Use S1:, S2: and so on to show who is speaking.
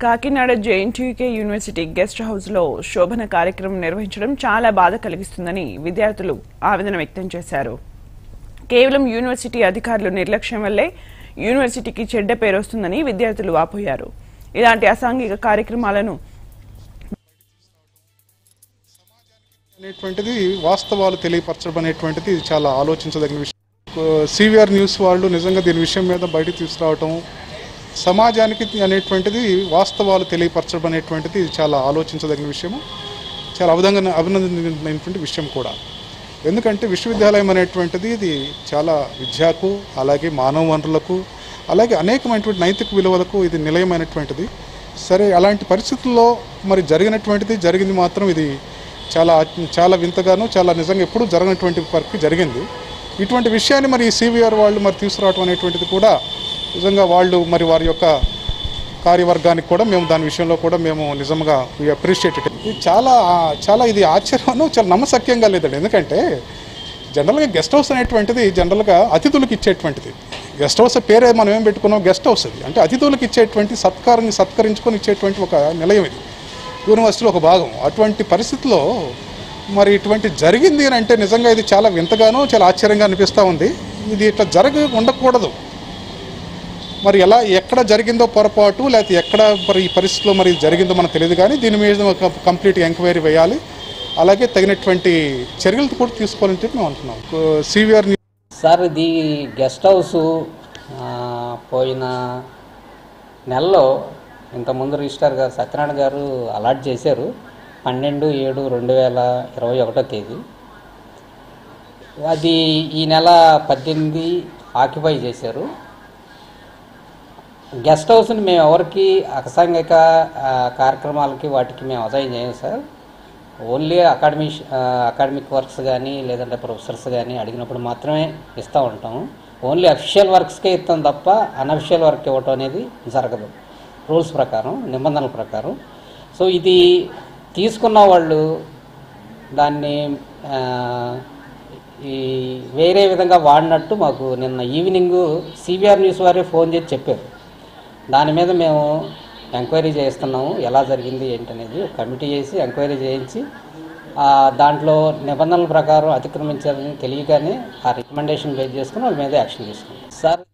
S1: Kakinada JNTUK university guest house లో శోభన కార్యక్రమం నిర్వహించడం చాలా బాధ కలిగిస్తుందని విద్యార్థులు ఆవేదన వ్యక్తం చేశారు కేవలం యూనివర్సిటీ అధికారులు నిర్లక్ష్యం వల్లే యూనివర్సిటీకి చెడ్డ పేరు వస్తుందని విద్యార్థులు వాపోయారు ఇలాంటి అసాంఘిక కార్యక్రమాలను
S2: అనేటువంటిది వాస్తవాలు తెలియపరచడం అనేటువంటిది చాలా ఆలోచించదగిన విషయం సివిఆర్ న్యూస్ వాళ్ళు నిజంగా దీని విషయం మీద బయటకు తీసుకురావటం సమాజానికి అనేటువంటిది వాస్తవాలు తెలియపరచడం అనేటువంటిది చాలా ఆలోచించదగిన విషయము చాలా అభినందన అభినందనమైనటువంటి విషయం కూడా ఎందుకంటే విశ్వవిద్యాలయం అనేటువంటిది ఇది చాలా విద్యకు అలాగే మానవ వనరులకు అలాగే అనేకమైనటువంటి నైతిక విలువలకు ఇది నిలయమైనటువంటిది సరే అలాంటి పరిస్థితుల్లో మరి జరిగినటువంటిది జరిగింది మాత్రం ఇది చాలా చాలా వింతగాను చాలా నిజంగా ఎప్పుడూ జరగనటువంటి వరకు జరిగింది ఇటువంటి విషయాన్ని మరి సివిఆర్ వాళ్ళు మరి తీసుకురావడం అనేటువంటిది కూడా నిజంగా వాళ్ళు మరి వారి యొక్క కార్యవర్గానికి కూడా మేము దాని విషయంలో కూడా మేము నిజంగా వీ అప్రిషియేట్ ఇది చాలా చాలా ఇది ఆశ్చర్యం చాలా నమ్మశక్యంగా లేదండి ఎందుకంటే జనరల్గా గెస్ట్ హౌస్ అనేటువంటిది జనరల్గా అతిథులకు ఇచ్చేటువంటిది గెస్ట్ హౌస్ పేరే మనం ఏం పెట్టుకున్నాం గెస్ట్ హౌస్ అది అంటే అతిథులకు ఇచ్చేటువంటి సత్కారం సత్కరించుకొని ఇచ్చేటువంటి ఒక నిలయం ఇది యూనివర్సిటీలో ఒక భాగం అటువంటి పరిస్థితిలో మరి ఇటువంటి జరిగింది అని అంటే నిజంగా ఇది చాలా వింతగానో చాలా ఆశ్చర్యంగా అనిపిస్తూ ఉంది ఇది ఇట్లా జరగ ఉండకూడదు మరి ఎలా ఎక్కడ జరిగిందో పొరపాటు లేకపోతే ఎక్కడ మరి ఈ పరిస్థితిలో మరి ఇది జరిగిందో మనకు తెలియదు కానీ దీని మీద ఒక కంప్లీట్ ఎంక్వైరీ వేయాలి అలాగే తగినటువంటి చర్యలు కూడా తీసుకోవాలని చెప్పి మేము అంటున్నాం సివిఆర్
S3: సార్ ఇది గెస్ట్ హౌస్ ఆ, పోయిన నెలలో ఇంతకుముందు రిజిస్టార్ గారు సత్యనారాయణ గారు అలాట్ చేశారు పన్నెండు ఏడు రెండు వేల ఇరవై ఒకటో తేదీ అది ఈ నెల పద్దెనిమిది ఆక్యుపై చేశారు గెస్ట్ హౌస్ని మేము ఎవరికి అసాంఘిక ఆ, కార్యక్రమాలకి వాటికి మేము అసైన్ చేయం sir only academy academic works కానీ లేదంటే ప్రొఫెసర్స్ కానీ అడిగినప్పుడు మాత్రమే ఇస్తూ ఉంటాము ఓన్లీ అఫిషియల్ వర్క్స్కే ఇస్తాం తప్ప అన్అఫిషియల్ వర్క్ ఇవ్వటం అనేది జరగదు రూల్స్ ప్రకారం నిబంధనల ప్రకారం సో ఇది తీసుకున్న వాళ్ళు దాన్ని ఆ, ఈ వేరే విధంగా వాడినట్టు మాకు నిన్న ఈవినింగ్ సిబిఆర్ న్యూస్ వారే ఫోన్ చేసి చెప్పారు దాని మీద మేము ఎంక్వైరీ చేస్తున్నాము ఎలా జరిగింది ఏంటనేది ఒక కమిటీ చేసి ఎంక్వైరీ చేయించి ఆ, దాంట్లో నిబంధనల ప్రకారం అతిక్రమించాలని తెలియగానే ఆ రికమెండేషన్ బేస్ చేసుకుని వాళ్ళ మీద యాక్షన్ తీసుకున్నాం సార్